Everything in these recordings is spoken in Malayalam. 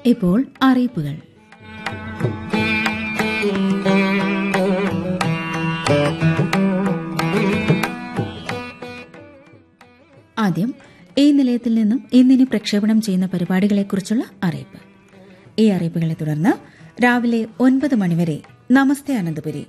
ഇപ്പോൾ അറിയിപ്പുകൾ ആദ്യം ഈ നിലയത്തിൽ നിന്നും ഇന്നിനി പ്രക്ഷേപണം ചെയ്യുന്ന പരിപാടികളെക്കുറിച്ചുള്ള അറിയിപ്പ് ഈ അറിയിപ്പുകളെ തുടർന്ന് രാവിലെ ഒൻപത് മണിവരെ നമസ്തേ അനന്തപുരി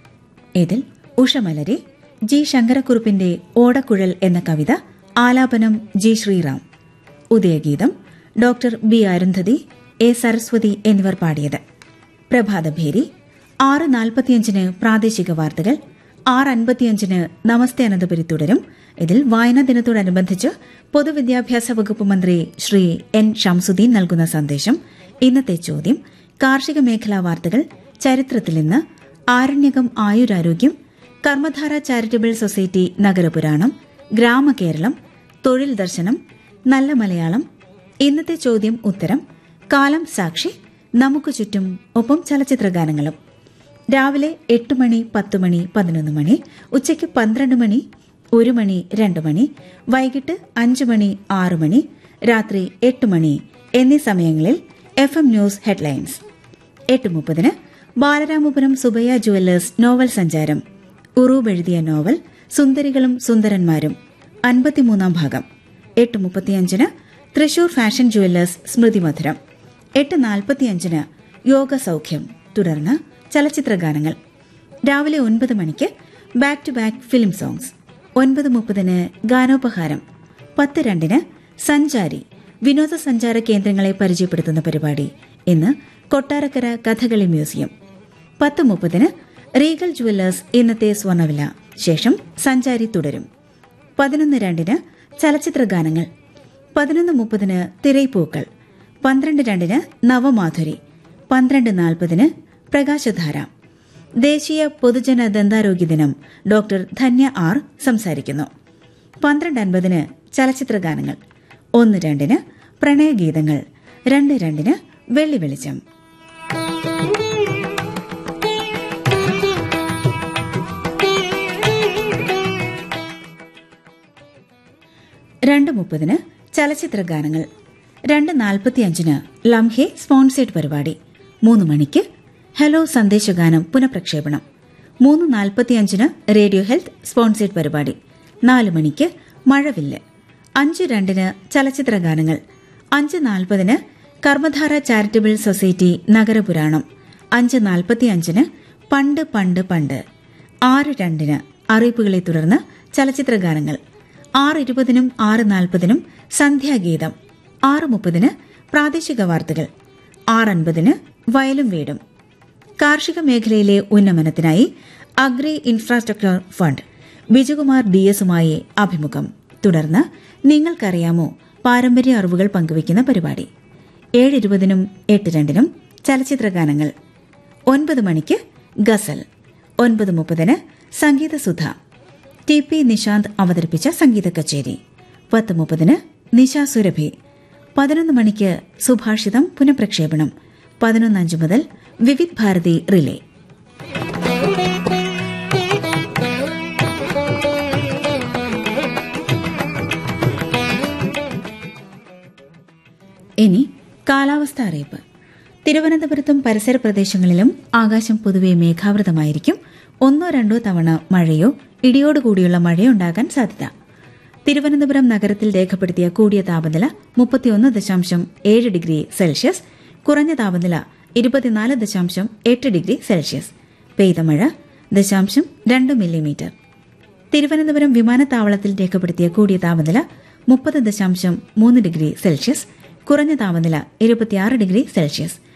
ഇതിൽ ഉഷമലരി ജി ശങ്കരക്കുറുപ്പിന്റെ ഓടക്കുഴൽ എന്ന കവിത ആലാപനം ജി ശ്രീറാം ഉദയഗീതം doctor B Arundhati A Saraswathi എന്നിവർ പാടിയത് പ്രഭാതഭേരി ആറ് നാൽപ്പത്തിയഞ്ചിന് പ്രാദേശിക വാർത്തകൾ ആറ് അൻപത്തിയഞ്ചിന് നമസ്തേ അനന്തപുരി തുടരും ഇതിൽ വായനാ ദിനത്തോടനുബന്ധിച്ച് പൊതുവിദ്യാഭ്യാസ വകുപ്പ് മന്ത്രി ശ്രീ എൻ ഷംസുദ്ദീൻ നൽകുന്ന സന്ദേശം ഇന്നത്തെ ചോദ്യം കാർഷിക മേഖലാ വാർത്തകൾ ചരിത്രത്തിൽ ഇന്ന് ആരണ്യകം ആയുരാരോഗ്യം കർമ്മധാര ചാരിറ്റബിൾ സൊസൈറ്റി നഗരപുരാണം ഗ്രാമകേരളം തൊഴിൽ ദർശനം നല്ല മലയാളം ഇന്നത്തെ ചോദ്യം ഉത്തരം കാലം സാക്ഷി നമുക്ക് ചുറ്റും ഒപ്പം ചലച്ചിത്ര ഗാനങ്ങളും രാവിലെ എട്ട് മണി പത്ത് മണി പതിനൊന്ന് മണി ഉച്ചയ്ക്ക് പന്ത്രണ്ട് മണി ഒരു മണി രണ്ട് മണി വൈകിട്ട് അഞ്ച് മണി ആറ് മണി രാത്രി എട്ട് മണി എന്നീ സമയങ്ങളിൽ എഫ് എം ന്യൂസ് ഹെഡ്ലൈൻസ് എട്ട് മുപ്പതിന് ബാലരാമപുരം സുബയ്യ ജുവല്ലേഴ്സ് നോവൽ സഞ്ചാരം ഉറൂബ് എഴുതിയ നോവൽ സുന്ദരികളും സുന്ദരന്മാരും അൻപത്തിമൂന്നാം ഭാഗം എട്ട് മുപ്പത്തിയഞ്ചിന് തൃശൂർ ഫാഷൻ ജുവല്ലേഴ്സ് സ്മൃതി മധുരം എട്ട് നാൽപ്പത്തിയഞ്ചിന് യോഗ സൗഖ്യം തുടർന്ന് ചലച്ചിത്ര ഗാനങ്ങൾ രാവിലെ ഒൻപത് മണിക്ക് back to back film songs ഒൻപത് മുപ്പതിന് ഗാനോപഹാരം പത്ത് രണ്ടിന് സഞ്ചാരി വിനോദസഞ്ചാര കേന്ദ്രങ്ങളെ പരിചയപ്പെടുത്തുന്ന പരിപാടി ഇന്ന് കൊട്ടാരക്കര കഥകളി മ്യൂസിയം പത്ത് മുപ്പതിന് റീഗൽ ജുവല്ലേഴ്സ് ഇന്നത്തെ സ്വർണ്ണവില ശേഷം സഞ്ചാരി തുടരും പതിനൊന്ന് രണ്ടിന് ചലച്ചിത്ര ഗാനങ്ങൾ പതിനൊന്ന് മുപ്പതിന് തിരൈപ്പൂക്കൾ പന്ത്രണ്ട് രണ്ടിന് നവമാധുരി പന്ത്രണ്ട് നാൽപ്പതിന് പ്രകാശധാര ദേശീയ പൊതുജന ദന്താരോഗ്യ ദിനം ഡോക്ടർ ധന്യ ആർ സംസാരിക്കുന്നു പന്ത്രണ്ട് അൻപതിന് ചലച്ചിത്ര ഗാനങ്ങൾ ഒന്ന് രണ്ടിന് പ്രണയഗീതങ്ങൾ രണ്ട് രണ്ടിന് വെള്ളി വെളിച്ചം രണ്ട് മുപ്പതിന് ചലച്ചിത്ര ഗാനങ്ങൾ രണ്ട് നാൽപ്പത്തിയഞ്ചിന് ലംഹെ സ്പോൺസേഡ് പരിപാടി മൂന്ന് മണിക്ക് ഹലോ സന്ദേശഗാനം പുനഃപ്രക്ഷേപണം മൂന്ന് നാൽപ്പത്തിയഞ്ചിന് റേഡിയോ ഹെൽത്ത് സ്പോൺസേഡ് പരിപാടി നാല് മണിക്ക് മഴവില്ല് അഞ്ച് രണ്ടിന് ചലച്ചിത്ര ഗാനങ്ങൾ അഞ്ച് നാൽപ്പതിന് കർമ്മധാര ചാരിറ്റബിൾ സൊസൈറ്റി നഗരപുരാണം അഞ്ച് നാൽപ്പത്തിയഞ്ചിന് പണ്ട് പണ്ട് പണ്ട് ആറ് രണ്ടിന് അറിയിപ്പുകളെ തുടർന്ന് ചലച്ചിത്ര ഗാനങ്ങൾ ആറ് ഇരുപതിനും ആറ് നാൽപ്പതിനും സന്ധ്യാഗീതം ആറ് മുപ്പതിന് പ്രാദേശിക വാർത്തകൾ ആറ് അൻപതിന് വയലും വീടും കാർഷിക മേഖലയിലെ ഉന്നമനത്തിനായി agri infrastructure fund Bijukumar D എസുമായി അഭിമുഖം തുടർന്ന് നിങ്ങൾക്കറിയാമോ പാരമ്പര്യ അറിവുകൾ പങ്കുവയ്ക്കുന്ന പരിപാടി ഏഴ് ഇരുപതിനും എട്ട് രണ്ടിനും ചലച്ചിത്ര ഗാനങ്ങൾ ഒൻപത് മണിക്ക് ഗസൽ ഒൻപത് മുപ്പതിന് സംഗീതസുധ ടി പി നിശാന്ത് അവതരിപ്പിച്ച സംഗീത കച്ചേരി പത്ത് മുപ്പതിന് നിശ സുരഭി പതിനൊന്ന് മണിക്ക് സുഭാഷിതം പുനഃപ്രക്ഷേപണം പതിനൊന്നഞ്ച് മുതൽ വിവിധ് ഭാരതി റിലേ ഇനി കാലാവസ്ഥ അറിയിപ്പ് തിരുവനന്തപുരത്തും പരിസര പ്രദേശങ്ങളിലും ആകാശം പൊതുവെ മേഘാവൃതമായിരിക്കും ഒന്നോ രണ്ടോ തവണ മഴയോ ഇടിയോടുകൂടിയുള്ള മഴയോ ഉണ്ടാകാൻ സാധ്യത തിരുവനന്തപുരം നഗരത്തിൽ രേഖപ്പെടുത്തിയ കൂടിയ താപനില മുപ്പത്തിയൊന്ന് ദശാംശം ഏഴ് ഡിഗ്രി സെൽഷ്യസ് കുറഞ്ഞ താപനില ഇരുപത്തിനാല് ദശാംശം എട്ട് ഡിഗ്രി സെൽഷ്യസ് പെയ്ത മഴ ദശാംശം രണ്ട് മില്ലിമീറ്റർ തിരുവനന്തപുരം വിമാനത്താവളത്തിൽ രേഖപ്പെടുത്തിയ കൂടിയ താപനില മുപ്പത് ദശാംശം മൂന്ന് ഡിഗ്രി സെൽഷ്യസ് കുറഞ്ഞ താപനില ഇരുപത്തിയാറ് ഡിഗ്രി സെൽഷ്യസ്